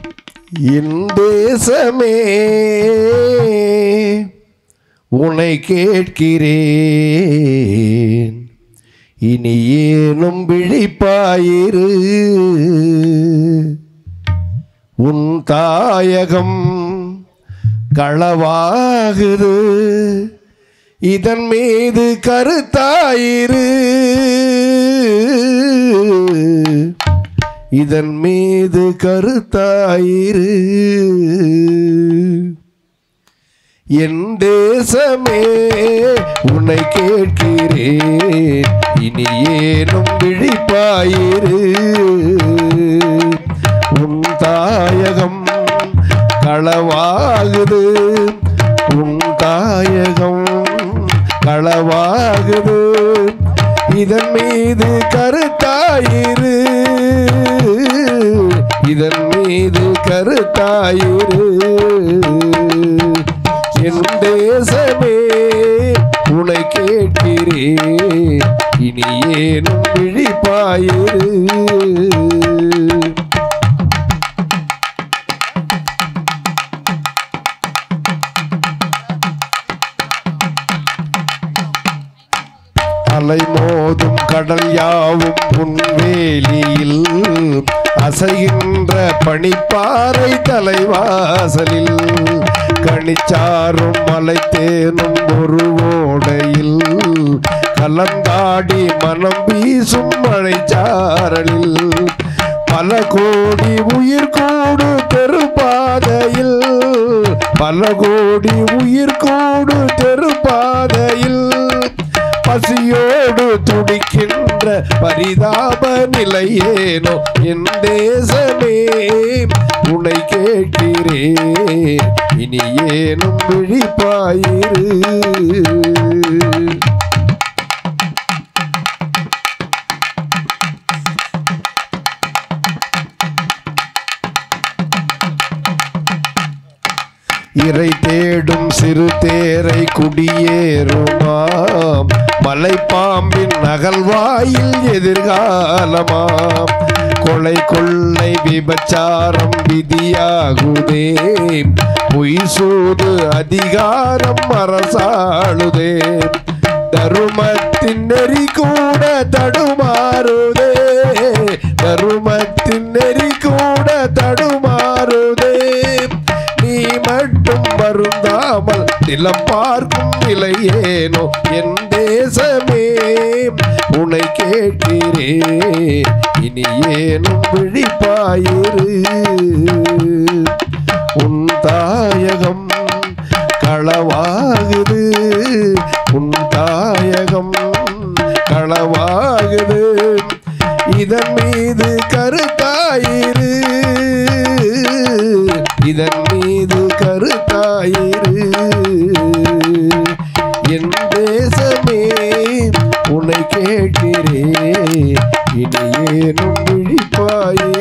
என் தேசமே உன்னை கேட்கிறேன் இனி ஏனும் விழிப்பாயிரு உன் தாயகம் களவாகுது இதன் மீது கருத்தாயிரு இதன் மீது கருத்தாயிரு என் தேசமே உன்னை கேட்கிறேன் இனி ஏனும் விழிப்பாயிரு உன் தாயகம் களவாகுது உன் தாயகம் களவாகுது இதன் மீது கருத்தாயிரு இதன் மீது கருத்தாயிரு என் தேசமே உனை கேட்கிறேன் இனி ஏனும் விழிப்பாயிரு அலை மோதும் கடல் யாவும் புன்வேலியில் அசைகின்ற பனிப்பாறை தலைவாசலில் கனிச்சாரும் மலை தேனும் ஒரு ஓடையில் கலந்தாடி மனம் வீசும் மழைச்சாரலில் பல கோடி உயிர் கூடு தெருப்பாதையில் பல கோடி உயிர் கூடு தெருப்பாதையில் பசியோடு துடிக்கின்ற பரிதாப நிலையேனோ என் தேசமே உன்னை கேட்கிறேன் இனி ஏனும் விழிப்பாயிரு இறை தேடும் சிறு தேரை குடியேறுமாம் மலைப்பாம்பின் நகல்வாயில் எதிர்காலமாம் கொலை கொள்ளை விபச்சாரம் விதியாகுதே பொய் சூது அதிகாரம் அரசாளுதே தருமத்தின் நெறி கூட தடுமாறுதே தருமத்தின் நெறி கூட தடுமாறுதே நீ மட்டும் வருந்தாமல் நிலம் பார்க்கும் நிலையேனோ என் தேசமே உன்னை கேட்கிறேன் இனி ஏனும் விழிப்பாயிரு உன் தாயகம் களவாகுது உன் தாயகம் களவாகுது இதன் மீது கருத்தாயிரு இதன் மீது கருத்தாயிரு என் தேசமே உன்னை கேட்கிறேன் இனி ஏனும் விழிப்பாயிரு